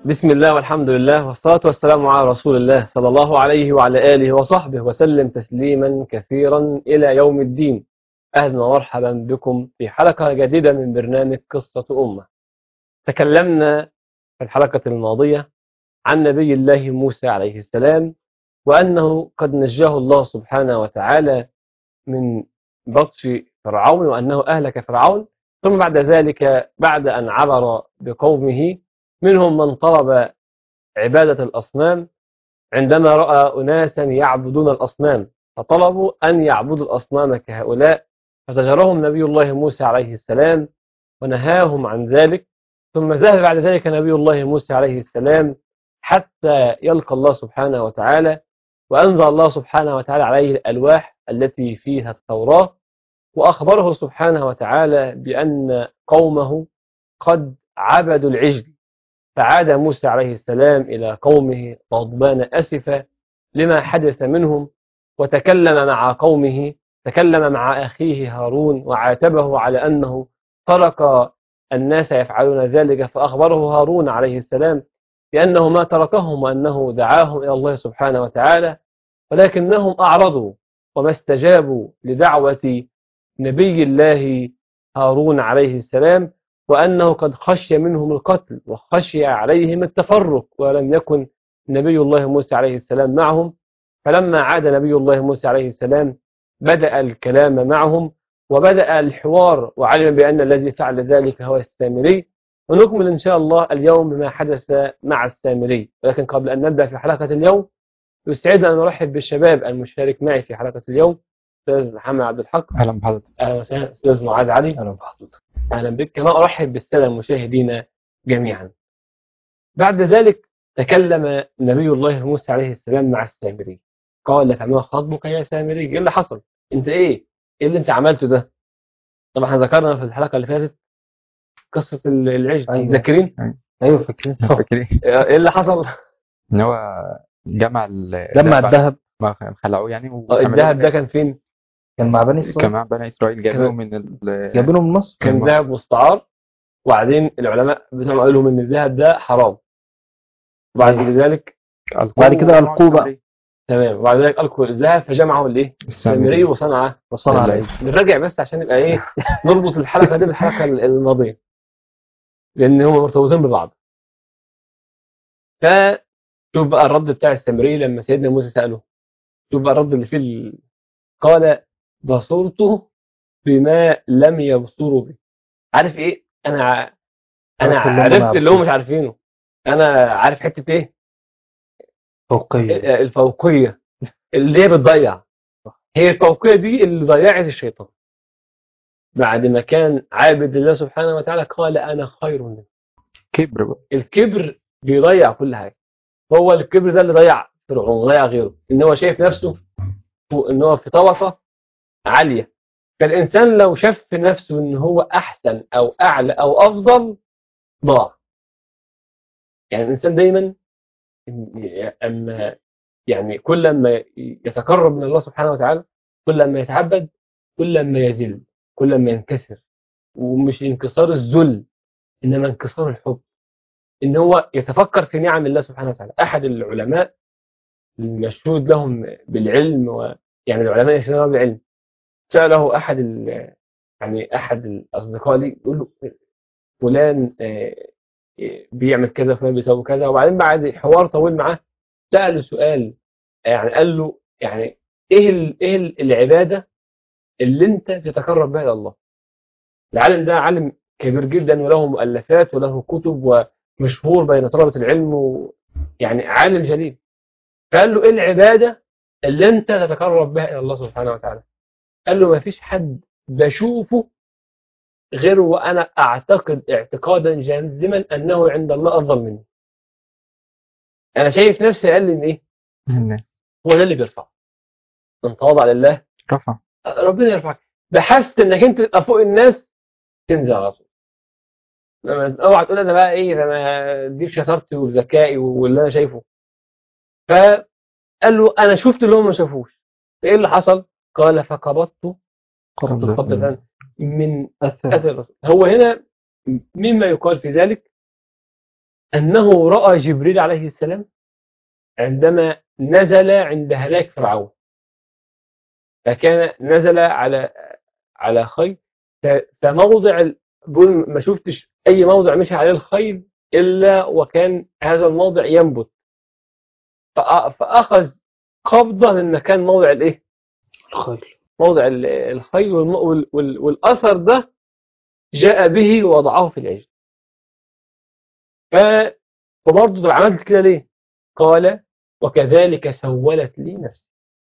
بسم الله والحمد لله والصلاة والسلام على رسول الله صلى الله عليه وعلى آله وصحبه وسلم تسليما كثيرا إلى يوم الدين أهلا ومرحبا بكم في حلقة جديدة من برنامج قصة أمة تكلمنا في الحلقة الماضية عن نبي الله موسى عليه السلام وأنه قد نجاه الله سبحانه وتعالى من بطش فرعون وأنه أهلك فرعون ثم بعد ذلك بعد أن عبر بقومه منهم من طلب عبادة الأصنام عندما رأى أناسا يعبدون الأصنام فطلبوا أن يعبدوا الأصنام كهؤلاء فزجرهم نبي الله موسى عليه السلام ونهاهم عن ذلك ثم ذهب بعد ذلك نبي الله موسى عليه السلام حتى يلقى الله سبحانه وتعالى وأنزل الله سبحانه وتعالى عليه الألواح التي فيها التوراة وأخبره سبحانه وتعالى بأن قومه قد عبدوا العجل فعاد موسى عليه السلام إلى قومه غضبان أسفا لما حدث منهم وتكلم مع قومه تكلم مع أخيه هارون وعاتبه على أنه ترك الناس يفعلون ذلك فأخبره هارون عليه السلام بأنه ما تركهم وأنه دعاهم إلى الله سبحانه وتعالى ولكنهم أعرضوا وما استجابوا لدعوة نبي الله هارون عليه السلام وأنه قد خشي منهم القتل وخشي عليهم التفرق ولم يكن نبي الله موسى عليه السلام معهم فلما عاد نبي الله موسى عليه السلام بدأ الكلام معهم وبدأ الحوار وعلم بأن الذي فعل ذلك هو السامري ونكمل إن شاء الله اليوم بما حدث مع السامري ولكن قبل أن نبدأ في حلقة اليوم يسعدنا أن نرحب بالشباب المشارك معي في حلقة اليوم أستاذ محمد عبد الحق اهلا بحضرتك أهلا وسهلا أستاذ معاذ علي اهلا بحضرتك أهلا بك كما أرحب بالسادة المشاهدين جميعا بعد ذلك تكلم نبي الله موسى عليه السلام مع السامري قال فما خطبك يا سامري ايه اللي حصل انت ايه ايه اللي انت عملته ده طبعا احنا ذكرنا في الحلقة اللي فاتت قصة العجل أيوة. متذكرين ايوه فاكرين فاكرين ايه اللي حصل ان هو جمع ال جمع الذهب ما خلعوه يعني آه، الذهب ده كان فين كان مع بني اسرائيل جماعة بني اسرائيل جابوه من ال جايبينه من مصر كان مصر. ذهب مستعار وبعدين العلماء بتوعهم قالوا لهم ان الذهب ده حرام وبعد ذلك ألقوه بعد كده ألقوه بقى. تمام وبعد ذلك القوا الذهب فجمعوا الايه السامري السامري وصنع وصنع ال- العجل بنراجع بس عشان يبقى ايه نربط الحلقه دي بالحلقه الماضيه لان هم مرتبطين ببعض فشوف بقى الرد بتاع السامري لما سيدنا موسى ساله شوف بقى الرد اللي فيه ال- قال بصرته بما لم يبصروا به عارف ايه انا ع- انا عارف اللي هم ما عرفت اللي هم يعرفوش. مش عارفينه انا عارف حته ايه فوقية الفوقيه اللي هي بتضيع هي الفوقيه دي اللي ضيعت الشيطان بعد ما كان عابد لله سبحانه وتعالى قال انا خير منه كبر بقى الكبر بيضيع كل حاجه هو الكبر ده اللي ضيع فرعون ضيع غيره ان هو شايف نفسه فوق- ان هو في طبقه عاليه فالانسان لو شاف في نفسه ان هو احسن او اعلى او افضل ضاع يعني الانسان دايما اما يعني كل ما يتقرب من الله سبحانه وتعالى كل ما يتعبد كل ما يذل كل ما ينكسر ومش انكسار الذل انما انكسار الحب ان هو يتفكر في نعم الله سبحانه وتعالى احد العلماء المشهود لهم بالعلم و يعني العلماء يشهدون لهم بالعلم سأله احد ال... يعني احد الاصدقاء لي يقول له فلان آه، آه، بيعمل كذا فلان بيسوي كذا وبعدين بعد حوار طويل معاه سأله سؤال يعني قال له يعني ايه ال... ايه ال- العباده اللي انت تتقرب بها الى الله العالم ده عالم كبير جدا وله مؤلفات وله كتب ومشهور بين طلبة العلم ويعني عالم جليل فقال له ايه العبادة اللي انت تتقرب بها الى الله سبحانه وتعالى قال له ما فيش حد بشوفه غير وانا اعتقد اعتقادا جازما انه عند الله افضل مني انا شايف نفسي قال لي ان ايه الناس هو ده اللي بيرفعه من تواضع لله رفع ربنا يرفعك بحثت انك انت تبقى فوق الناس تنزل على طول لما اوعى تقول انا بقى ايه ده انا دي شطارتي وذكائي واللي انا شايفه فقال له انا شفت اللي هم ما شافوش ايه اللي حصل قال فقبضت قبضة قبضة من أثر اثر الرسول هو هنا مما يقال في ذلك أنه رأى جبريل عليه السلام عندما نزل عند هلاك فرعون فكان نزل على على خيل فموضع بقول ما شفتش أي موضع مشي عليه الخيل إلا وكان هذا الموضع ينبت فأخذ قبضة من مكان موضع الإيه؟ الخيل موضع الخيل والأثر ده جاء به ووضعه في العجل فبرضه طب عملت كده ليه قال وكذلك سولت لي نفسي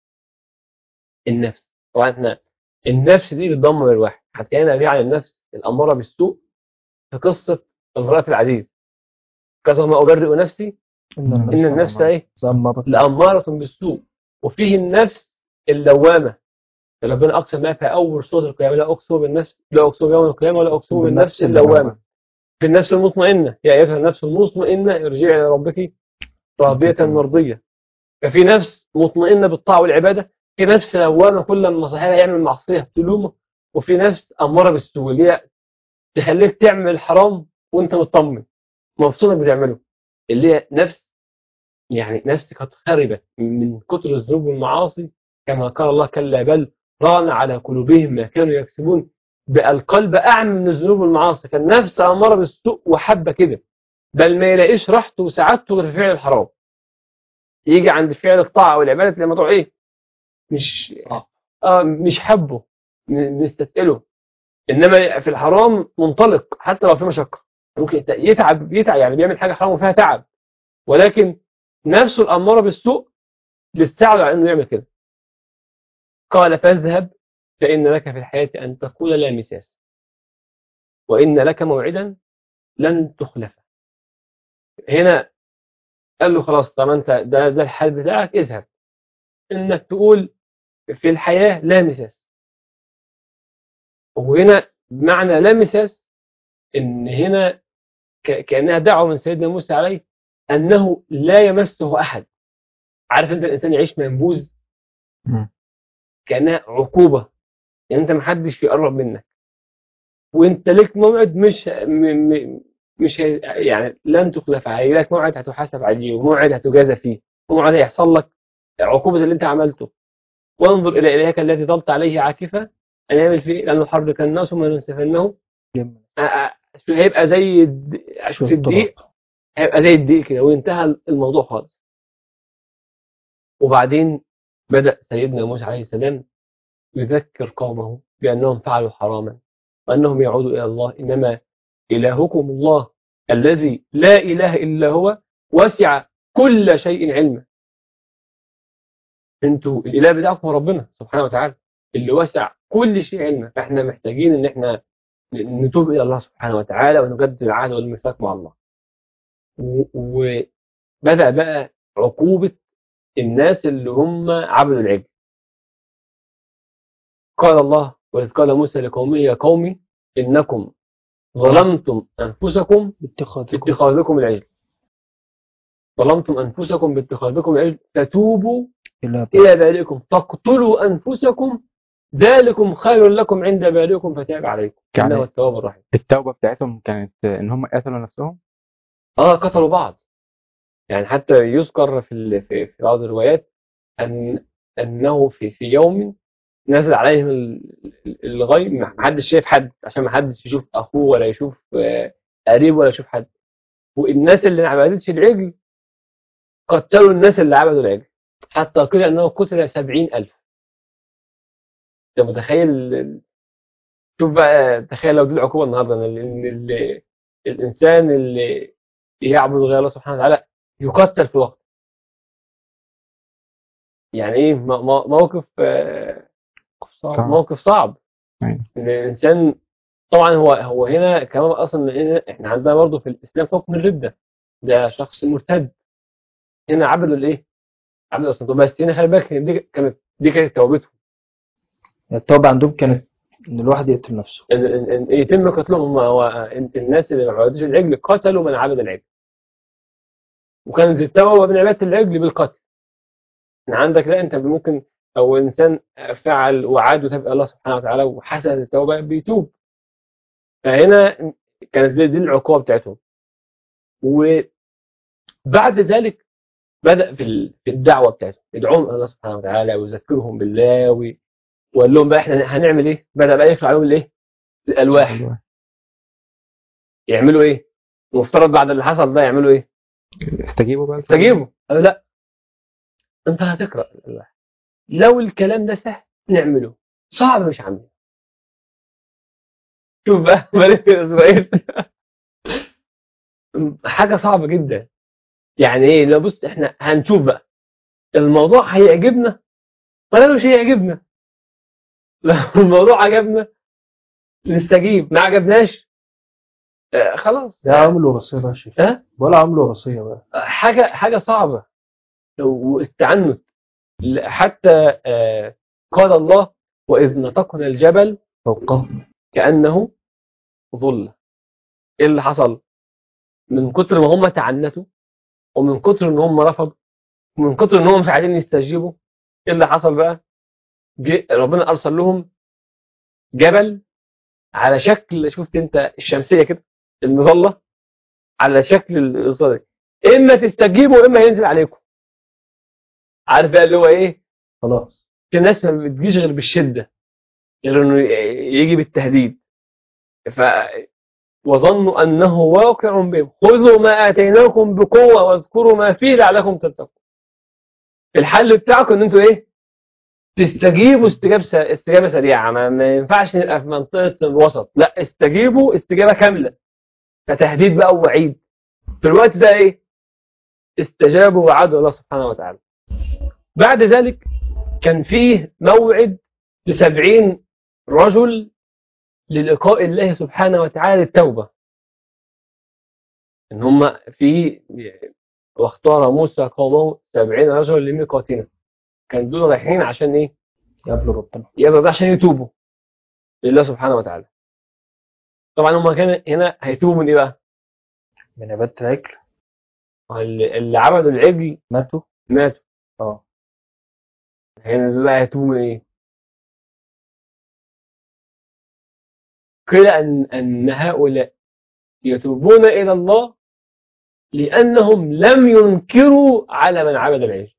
النفس طبعا احنا النفس دي بتدمر الواحد هتكلمنا دي عن النفس الأمارة بالسوء في قصة امرأة العزيز كثر ما أبرئ نفسي إن النفس إيه لأمارة بالسوء وفيه النفس اللوامة ربنا أقسم بها في أول سورة القيامة لا أقسم بالنفس لا أقسم بيوم القيامة ولا أقسم بالنفس اللوامة في النفس المطمئنة يا أيتها النفس المطمئنة ارجعي إلى ربك راضية مرضية ففي نفس مطمئنة بالطاعة والعبادة في نفس لوامة كل ما صاحبها يعمل معصية تلومه وفي نفس أمارة بالسوء اللي هي تخليك تعمل الحرام وأنت مطمن مبسوط انك بتعمله اللي هي نفس يعني نفسك خربت من كتر الذنوب والمعاصي كما قال الله كلا بل ران على قلوبهم ما كانوا يكسبون بقى القلب أعمى من الذنوب والمعاصي فالنفس أمارة بالسوء وحبة كده بل ما يلاقيش راحته وسعادته غير في فعل الحرام يجي عند فعل الطاعة والعبادة اللي موضوع إيه مش آه مش حبه مستثقله إنما في الحرام منطلق حتى لو في مشقة ممكن يتعب يتعب يعني بيعمل حاجة حرام وفيها تعب ولكن نفسه الأمارة بالسوء بتساعده على إنه يعمل كده قال فاذهب فإن لك في الحياة أن تقول لا مساس وإن لك موعدا لن تخلف هنا قال له خلاص طب أنت ده, ده الحال بتاعك اذهب إنك تقول في الحياة لا مساس وهنا بمعنى لا مساس إن هنا كأنها دعوة من سيدنا موسى عليه أنه لا يمسه أحد عارف أنت الإنسان يعيش منبوذ كأنها عقوبة يعني أنت محدش يقرب منك وأنت لك موعد مش م م مش هي يعني لن تخلف عليه لك موعد هتحاسب عليه وموعد هتجازى فيه وموعد هيحصل لك عقوبة اللي أنت عملته وانظر إلى إلهك الذي ظلت عليه عاكفة أن يعمل فيه لأنه حرك الناس ثم ننسفنه هيبقى زي شوف الدقيق هيبقى زي الدقيق كده وانتهى الموضوع خالص وبعدين بدأ سيدنا موسى عليه السلام يذكر قومه بأنهم فعلوا حراما وأنهم يعودوا إلى الله إنما إلهكم الله الذي لا إله إلا هو وسع كل شيء علما انتوا الإله بتاعكم ربنا سبحانه وتعالى اللي وسع كل شيء علما فاحنا محتاجين ان احنا نتوب إلى الله سبحانه وتعالى ونجدد العهد والميثاق مع الله وبدأ بقى عقوبة الناس اللي هم عبدوا العجل قال الله وإذ قال موسى لقومه يا قومي إنكم ظلمتم أنفسكم باتخاذكم العجل ظلمتم أنفسكم باتخاذكم العجل فتوبوا إلى بارئكم تقتلوا أنفسكم ذلكم خير لكم عند بارئكم فتاب عليكم يعني إنه التواب الرحيم التوبة بتاعتهم كانت إن هم قتلوا نفسهم اه قتلوا بعض يعني حتى يذكر في في في بعض الروايات أن أنه في في يوم نزل عليهم الغيم ما حدش شايف حد عشان ما حدش يشوف أخوه ولا يشوف قريب ولا يشوف حد والناس اللي ما عبدتش العجل قتلوا الناس اللي عبدوا العجل حتى قيل أنه قتل سبعين ألف أنت متخيل شوف بقى تخيل لو دي العقوبة النهاردة إن الإنسان اللي يعبد غير الله سبحانه وتعالى يقتل في وقت يعني ايه موقف صعب. موقف صعب أيوة. ان الانسان طبعا هو هو هنا كمان اصلا احنا عندنا برضه في الاسلام حكم الرده ده شخص مرتد هنا عبدوا الايه عبدوا اصلا بس هنا خلي بالك دي كانت دي كانت توبتهم التوبة عندهم كانت ان الواحد يقتل نفسه إن إن إن يتم قتلهم هو الناس اللي ما عبدوش العجل قتلوا من عبد العجل وكانت التوبة من عبادة العجل بالقتل يعني عندك لا انت ممكن او انسان فعل وعاد وتاب الله سبحانه وتعالى وحسن التوبة بيتوب فهنا كانت دي, دي العقوبة بتاعتهم و بعد ذلك بدأ في ال- في الدعوة بتاعته يدعوهم إلى الله سبحانه وتعالى ويذكرهم بالله وي- وقال لهم بقى احنا هنعمل ايه بدأ بقى يخلق عليهم الايه الألواح يعملوا ايه المفترض بعد اللي حصل ده يعملوا ايه استجيبوا بقى استجيبوا قالوا لا انت هتقرأ الألواح لو الكلام ده سهل نعمله صعب مش عامله شوف بقى ملك إسرائيل حاجة صعبة جدا يعني ايه لو بص احنا هنشوف بقى الموضوع هيعجبنا ولا مش هيعجبنا لو الموضوع عجبنا نستجيب ما عجبناش آه خلاص ده عامل وراثية بقى يا شيخ ها؟ ولا عامل وراثية بقى حاجة حاجة صعبة والتعنت ل- حتى آه قال الله وإذ نطقنا الجبل فوقهم كأنه ظل إيه اللي حصل من كتر ما هم تعنتوا ومن كتر ان هم رفضوا ومن كتر ان هم مش عايزين يستجيبوا ايه اللي حصل بقى جه ربنا ارسل لهم جبل على شكل شفت انت الشمسيه كده المظله على شكل الصدر اما تستجيبوا واما ينزل عليكم عارف بقى اللي هو ايه خلاص في ناس ما بتجيش غير بالشده غير انه يجي بالتهديد ف وظنوا انه واقع بهم خذوا ما اتيناكم بقوه واذكروا ما فيه لعلكم تتقون الحل بتاعكم ان انتوا ايه تستجيبوا استجابه س- استجابه سريعه ما, ما ينفعش نبقى في منطقه الوسط لا استجيبوا استجابه كامله كتهديد بقى ووعيد في الوقت ده ايه استجابوا وعدوا الله سبحانه وتعالى بعد ذلك كان فيه موعد لسبعين رجل للقاء الله سبحانه وتعالى للتوبة ان هم في واختار موسى قومه سبعين رجل لميقاتنا كان دول رايحين عشان ايه يقابلوا ربنا يبقى عشان يتوبوا لله سبحانه وتعالى طبعا هم كان هنا هيتوبوا من ايه بقى من عبادة العجل اللي اللي عبدوا العجل ماتوا ماتوا اه هنا دول بقى هيتوبوا من ايه قيل أن, أن هؤلاء يتوبون إلى الله لأنهم لم ينكروا على من عبد العجل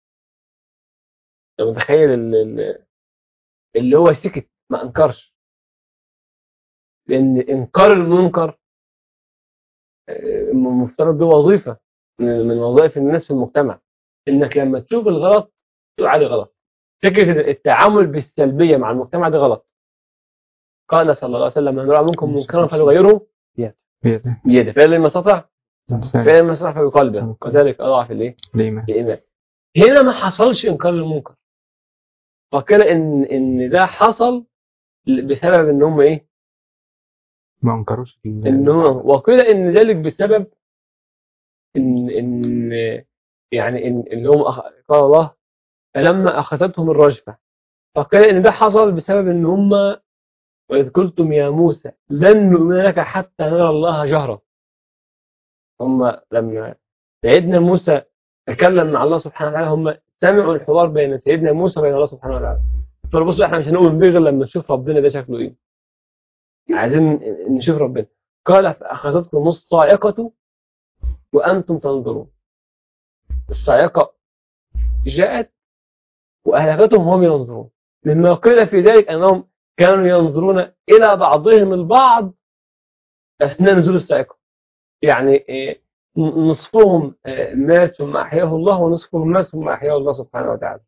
أنت متخيل ال- ال- اللي هو سكت ما أنكرش لأن إنكار المنكر آه، المفترض دي وظيفة من من وظائف الناس في المجتمع إنك لما تشوف الغلط تقول عليه غلط فكرة التعامل بالسلبية مع المجتمع ده غلط قال صلى الله عليه وسلم من رأى منكم منكرا فليغيره بيده بيده فإن لم يستطع إنسان فإن لم يستطع فبقلبه وذلك أضعف الإيه؟ الإيمان الإيمان هنا ما حصلش إنكار للمنكر فكان إن إن ده حصل بسبب إن هم إيه؟ ما أنكروش ال- إن هم وقيل إن ذلك بسبب إن إن يعني إن اللي هم أخ... قال الله فلما أخذتهم الرجفة فقيل إن ده حصل بسبب إن هم وإذ قلتم يا موسى لن نؤمن لك حتى نرى الله جهرا هم لما سيدنا موسى تكلم مع الله سبحانه وتعالى هم سمعوا الحوار بين سيدنا موسى وبين الله سبحانه وتعالى قالوا بصوا احنا مش هنؤمن بيه غير لما نشوف ربنا ده شكله ايه عايزين نشوف ربنا قال فأخذتكم الصاعقة وأنتم تنظرون الصاعقة جاءت وأهلكتهم وهم ينظرون مما قيل في ذلك أنهم كانوا ينظرون إلى بعضهم البعض أثناء نزول الصاعقة يعني إيه، نصفهم آه، مات ثم أحياه الله ونصفهم مات ثم أحياه الله سبحانه وتعالى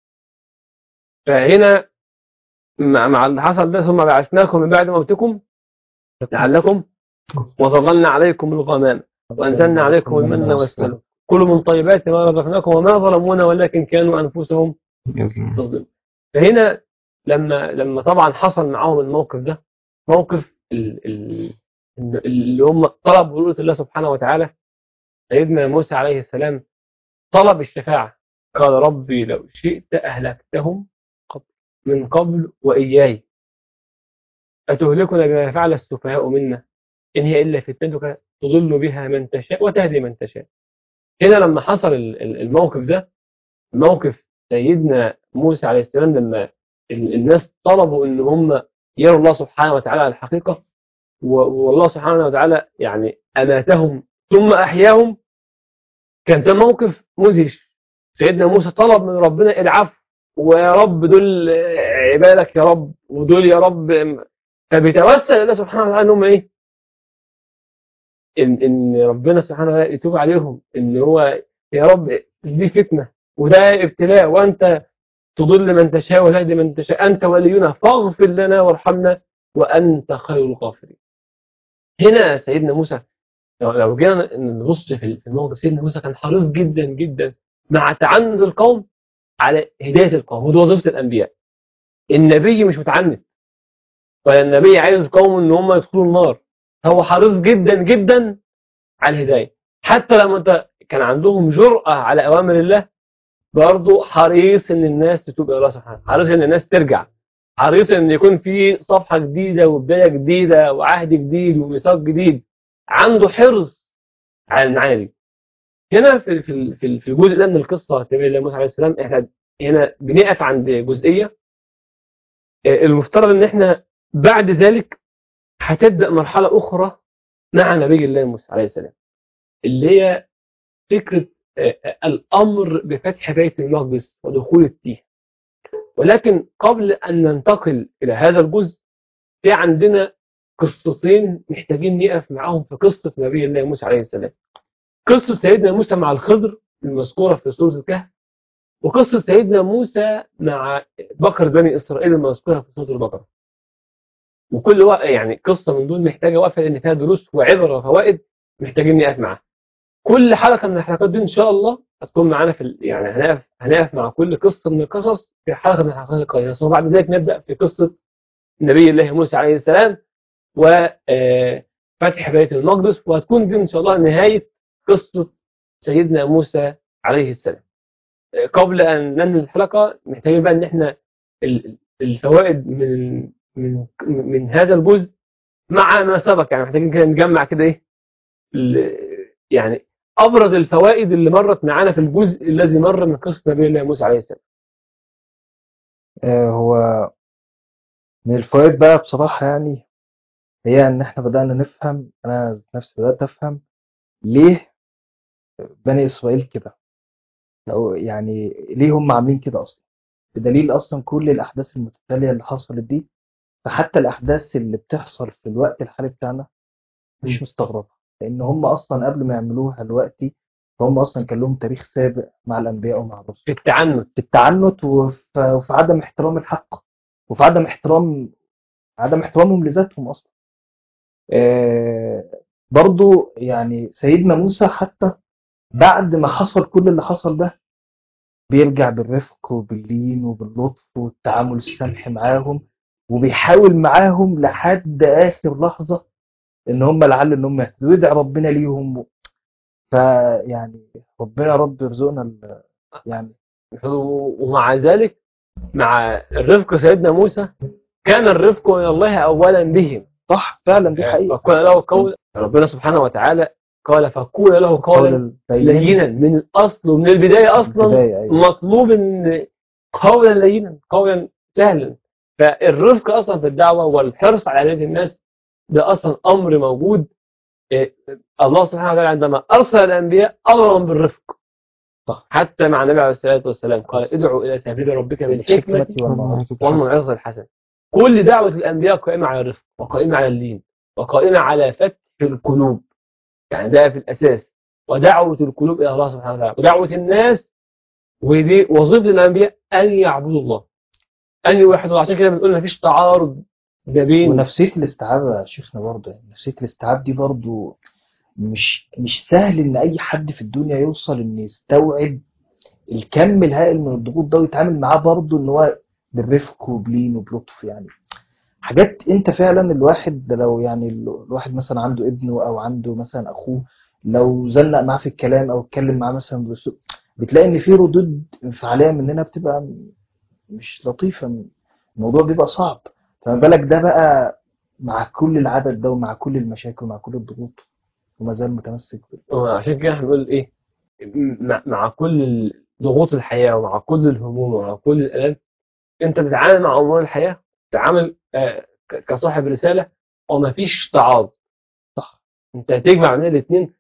فهنا مع مع اللي حصل ده ثم بعثناكم من بعد موتكم لعلكم وظللنا عليكم الغمام وأنزلنا عليكم المن والسلوى كلوا من طيبات ما رزقناكم وما ظلمونا ولكن كانوا أنفسهم يظلم تظلم فهنا لما لما طبعا حصل معاهم الموقف ده موقف ال- ال- اللي هم طلبوا رؤية الله سبحانه وتعالى سيدنا موسى عليه السلام طلب الشفاعة قال ربي لو شئت أهلكتهم قبل من قبل وإياي أتهلكنا بما فعل السفهاء منا إن هي إلا فتنتك تضل بها من تشاء وتهدي من تشاء هنا لما حصل ال- ال- الموقف ده موقف سيدنا موسى عليه السلام لما ال- الناس طلبوا ان هم يروا الله سبحانه وتعالى على الحقيقة و- والله سبحانه وتعالى يعني أماتهم ثم أحياهم كان ده موقف مدهش سيدنا موسى طلب من ربنا العفو ويا رب دول عبادك يا رب ودول يا رب فبيتوسل الله سبحانه وتعالى انهم ايه ان ان ربنا سبحانه وتعالى يتوب عليهم ان هو يا رب دي فتنه وده ابتلاء وانت تضل من تشاء وتهدي من تشاء انت ولينا فاغفر لنا وارحمنا وانت خير الغافرين هنا سيدنا موسى لو لو جينا نبص في الموقف سيدنا موسى كان حريص جدا جدا مع تعنت القوم على هدايه القوم ودي وظيفه الانبياء النبي مش متعنت ولا النبي عايز قوم ان هم يدخلوا النار هو حريص جدا جدا على الهدايه حتى لما انت كان عندهم جرأة على اوامر الله برضه حريص ان الناس تتوب الى الله سبحانه حريص ان الناس ترجع حريص ان يكون في صفحه جديده وبدايه جديده وعهد جديد وميثاق جديد عنده حرص على المعاني دي هنا في في في في الجزء ده من القصه نبي الله موسى عليه السلام احنا هنا بنقف عند جزئيه المفترض ان احنا بعد ذلك هتبدا مرحله اخرى مع نبي الله موسى عليه السلام اللي هي فكره الامر بفتح بيت المقدس ودخول التيه ولكن قبل ان ننتقل الى هذا الجزء في عندنا قصتين محتاجين نقف معاهم في قصه نبي الله موسى عليه السلام قصه سيدنا موسى مع الخضر المذكوره في سوره الكهف وقصه سيدنا موسى مع بقر بني اسرائيل المذكوره في سوره البقره وكل وقت يعني قصه من دول محتاجه وقفه لان فيها دروس وعبر وفوائد محتاجين نقف معاها كل حلقه من الحلقات دي ان شاء الله هتكون معانا في ال... يعني هنقف هنقف مع كل قصه من القصص في حلقه من الحلقات القادمه ثم بعد ذلك نبدا في قصه نبي الله موسى عليه السلام وفتح بيت المقدس وهتكون دي ان شاء الله نهايه قصه سيدنا موسى عليه السلام قبل ان ننهي الحلقه محتاجين بقى ان احنا الفوائد من من من هذا الجزء مع ما سبق يعني محتاجين كده نجمع كده ايه يعني ابرز الفوائد اللي مرت معانا في الجزء الذي مر من قصه نبي الله موسى عليه السلام آه هو من الفوائد بقى بصراحة يعني هي إن إحنا بدأنا نفهم أنا نفسي بدأت أفهم ليه بني إسرائيل كده أو يعني ليه هم عاملين كده أصلا بدليل أصلا كل الأحداث المتتالية اللي حصلت دي فحتى الأحداث اللي بتحصل في الوقت الحالي بتاعنا مش مستغربة لأن هم أصلا قبل ما يعملوها دلوقتي فهم أصلا كان لهم تاريخ سابق مع الأنبياء ومع الرسل في التعنت في التعنت وفي, وفي عدم احترام الحق وفي عدم احترام عدم احترامهم لذاتهم أصلا آه برضو يعني سيدنا موسى حتى بعد ما حصل كل اللي حصل ده بيرجع بالرفق وباللين وباللطف والتعامل السمح معاهم وبيحاول معاهم لحد آخر لحظة ان هم لعل ان هم يهتدوا ويدعي ربنا ليهم فيعني ربنا رب يرزقنا ال- يعني ومع ذلك مع الرفق سيدنا موسى كان الرفق من الله اولا بهم صح فعلا دي حقيقة فقال له قول ربنا سبحانه وتعالى قال فقول له قولا قول لينا من الاصل ومن البدايه اصلا البداية أيوة. مطلوب ان قولا لينا قولا سهلا فالرفق اصلا في الدعوه والحرص على هدايه الناس ده اصلا امر موجود إيه، الله سبحانه وتعالى عندما ارسل الانبياء امرهم بالرفق صح. حتى مع النبي عليه الصلاه والسلام قال ادعوا الى سبيل ربك بالحكمه الحكمة والموعظة والموعظه الحسنه كل دعوه الانبياء قائمه على الرفق وقائمه على اللين وقائمه على فتح القلوب يعني ده في الاساس ودعوه القلوب الى الله سبحانه وتعالى ودعوه الناس ودي وظيفه الانبياء ان يعبدوا الله ان يوحدوا الله عشان كده بنقول مفيش تعارض ما بين ونفسية الاستيعاب يا شيخنا برضه يعني نفسية الاستيعاب دي برضه مش مش سهل ان اي حد في الدنيا يوصل ان يستوعب الكم الهائل من الضغوط ده ويتعامل معاه برضه ان هو بالرفق وبلين وبلطف يعني حاجات انت فعلا الواحد ده لو يعني ال- الواحد مثلا عنده ابنه او عنده مثلا اخوه لو زنق معاه في الكلام او اتكلم معاه مثلا باسلوب بتلاقي ان في ردود انفعاليه مننا بتبقى م- مش لطيفه الموضوع بيبقى صعب فما بالك ده بقى مع كل العدد ده ومع كل المشاكل ومع كل الضغوط وما زال متمسك بال- عشان كده احنا بنقول ايه مع, مع كل ضغوط الحياه ومع كل الهموم ومع كل الالام انت بتتعامل مع امور الحياه بتتعامل آه، ك- كصاحب رساله وما فيش تعارض صح انت هتجمع بين الاثنين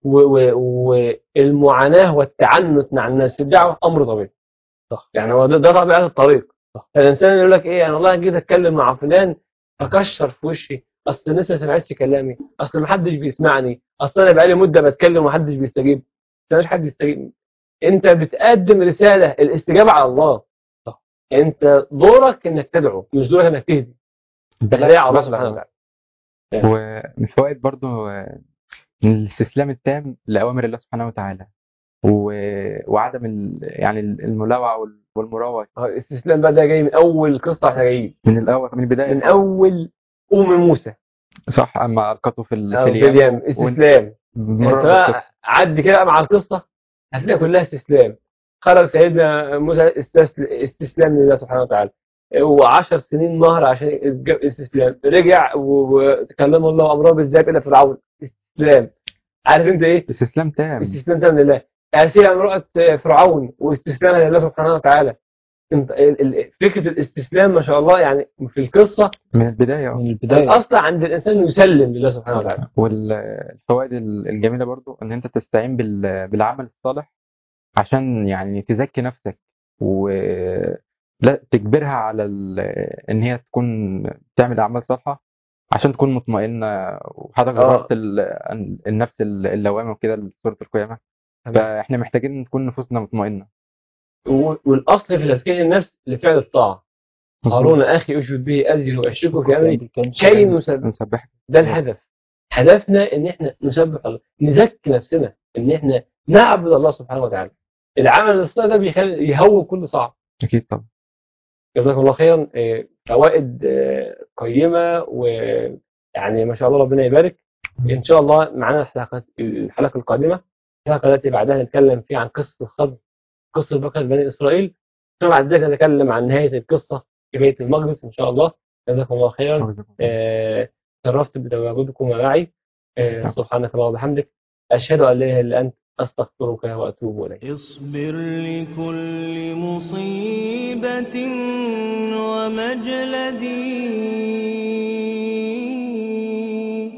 و- و- والمعاناة والتعنت مع الناس في الدعوة أمر طبيعي صح. يعني هو ده, ده طبيعة الطريق صح. فالإنسان يقول لك إيه أنا والله جيت أتكلم مع فلان فكشر في وشي أصل الناس ما سمعتش كلامي أصل ما حدش بيسمعني أصل أنا بقالي مدة بتكلم ومحدش بيستجيب ما حد يستجيب أنت بتقدم رسالة الاستجابة على الله صح. أنت دورك إنك تدعو مش دورك إنك تهدي ده هدايا على الله سبحانه وتعالى ومن فوائد برضو آه، الاستسلام التام لأوامر الله سبحانه وتعالى و- وعدم ال... يعني الملاوعة وال- والمراوغة هو الاستسلام بقى ده جاي من أول قصة إحنا جايين من الأول من البداية من أول أم موسى صح أما ألقته في ال- أو في في اليم اليم استسلام مرة انت بقى بالقصة. عدي كده مع القصة هتلاقي كلها استسلام خرج سيدنا موسى استسل... استسلام لله سبحانه وتعالى وعشر سنين نهر عشان يتج- استسلام رجع و- وتكلمه الله وامره بالذات الى فرعون استسلام عارف انت ايه استسلام تام استسلام تام لله اسير امرأة فرعون واستسلامها لله سبحانه وتعالى انت ال- ال- فكرة الاستسلام ما شاء الله يعني في القصة من البداية آه. من البداية الأصل عند الإنسان إنه يسلم لله سبحانه وتعالى والفوائد ال- الجميلة برضو ان انت تستعين بال- بالعمل الصالح عشان يعني تزكي نفسك و لا تجبرها على ال- ان هي تكون تعمل اعمال صالحة عشان تكون مطمئنة وحضرتك آه. ذكرت ال- النفس اللوامة وكده لسورة القيامة فاحنا محتاجين تكون نفوسنا مطمئنة و- والأصل في تزكية النفس لفعل الطاعة هارون أخي أشهد به أزري وأشركه في أمري كي نسبح نسبح ده الهدف هدفنا ان احنا نسبح الله نزكي نفسنا ان احنا نعبد الله سبحانه وتعالى العمل الصالح ده بيخلي يهون كل صعب اكيد طبعا جزاكم الله خيرا آه، فوائد آه، قيمة ويعني ما شاء الله ربنا يبارك ان شاء الله معانا الحلقة الحلقة القادمة الحلقة التي بعدها نتكلم فيها عن قصة الخضر قصة بقرة بني إسرائيل ثم بعد ذلك نتكلم عن نهاية القصة في بيت المقدس إن شاء الله جزاكم الله خيرا آه، شرفت بتواجدكم معي آه، نعم. سبحانك اللهم وبحمدك أشهد أن لا إله إلا أنت أستغفرك وأتوب إليك اصبر لكل مصيبة ومجلد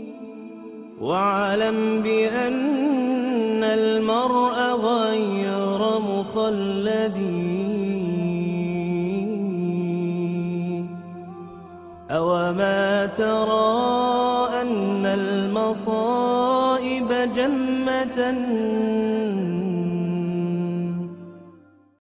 واعلم بأن المرء غير مخلد أوما ترى أن المصائب جمة